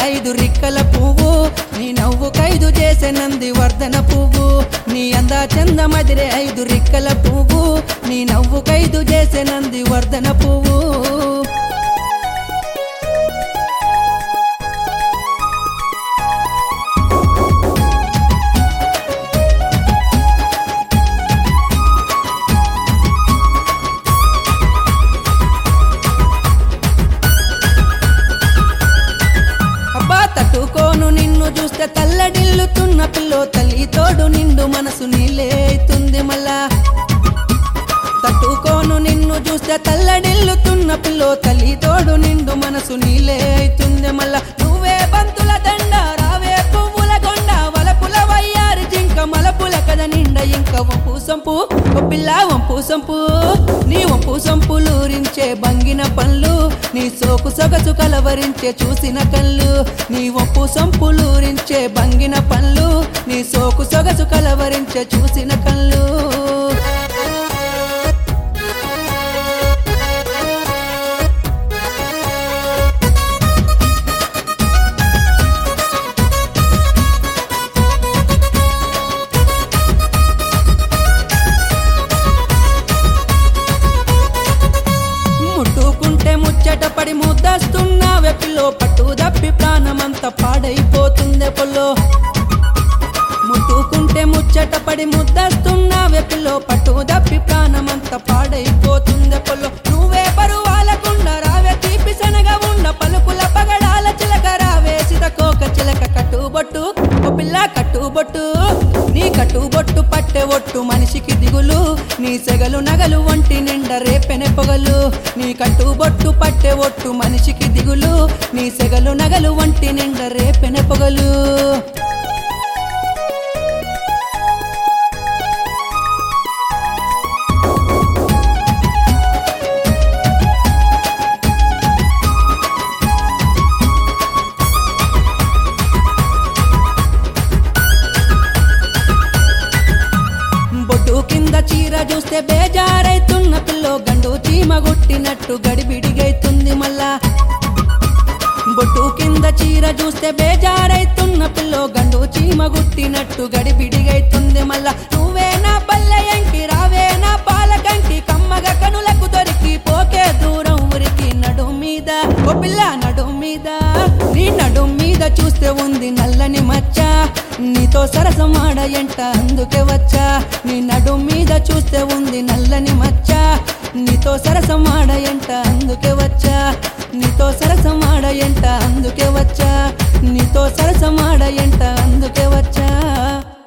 ఐదు రిక్కల పువ్వు నీ నవ్వు ఖైదు చేసే నంది వర్ధన పువ్వు నీ అందా చంద మదిరే ఐదు రిక్కల పువ్వు నీ నవ్వు ఖైదు చేసే నంది వర్ధన పువ్వు అబ్బా తట్టుకోను నిన్ను చూస్తే తల్లడిల్లుతున్న పిల్లో తల్లి తోడు నిండు మనసు నీలేతుంది మళ్ళా తట్టుకోను నిన్ను చూస్తే తల్లడిల్లుతున్న పిల్లో తల్లి తోడు నిండు మనసు నీలేతుంది మళ్ళా నువ్వే బంతుల దండ రావే పువ్వుల గొండ వలపుల వయ్యారి జింక మలపుల కథ నిండ ఇంక వంపు సంపు ఓ పిల్ల వంపు సంపు నీ వంపు సంపులూరించే బంగిన పళ్ళు నీ సోకు సొగసు కలవరించే చూసిన కళ్ళు నీ వంపు సంపులూరించే బంగిన పళ్ళు నీ సోకు సొగసు కలవరించే చూసిన కళ్ళు ముట్టుకుంటే ముచ్చట పడి ముద్దస్తున్నావే పిల్లో పట్టు దప్పి ప్రాణమంతా పాడైపోతుందే పొల్లో ముట్టుకుంటే ముచ్చట పడి ముద్దస్తున్నావే పిల్లో పట్టు దప్పి ప్రాణమంతా పాడైపోతుందే పొల్లో నువ్వే పరువాలకుండా రావే తీపి శనగ ఉండ పలుకుల పగడాల చిలక రావే సితకోక చిలక కట్టుబొట్టు ఓ పిల్ల కట్టుబొట్టు నీ కట్టుబొట్టు పట్టె ఒట్టు మనిషికి దిగులు నీ సెగలు నగలు వంటి నిండ రేపెనె పొగలు నీ కట్టుబొట్టు పట్టె ఒట్టు మనిషికి దిగులు నీ సెగలు నగలు వంటి నిండ రేపెనె పొగలు బొట్టు కింద చీర చూస్తే బేజారైతున్న పిల్లో గండు చీమ గుట్టినట్టు గడిబిడిగైతుంది మళ్ళా బొట్టు కింద చీర చూస్తే బేజారైతున్న పిల్లో గండు చీమ గుట్టినట్టు గడిబిడిగైతుంది మళ్ళా నువ్వే నా పల్లెయంకి రావే నా పాలకంకి కమ్మగ కనులకు దొరికి పోకే దూరం ఉరికి నడు మీద ఓ పిల్ల నడు మీద నీ నడు మీద చూస్తే ఉంది నల్లని మచ్చ నీతో సరసమాడ ఎంట అందుకే వచ్చా నీ నడు మీద చూస్తే ఉంది నల్లని మచ్చ నీతో సరసమాడ ఎంట అందుకే వచ్చా నీతో సరసమాడ ఎంట అందుకే వచ్చా నీతో సరసమాడ ఎంట అందుకే వచ్చా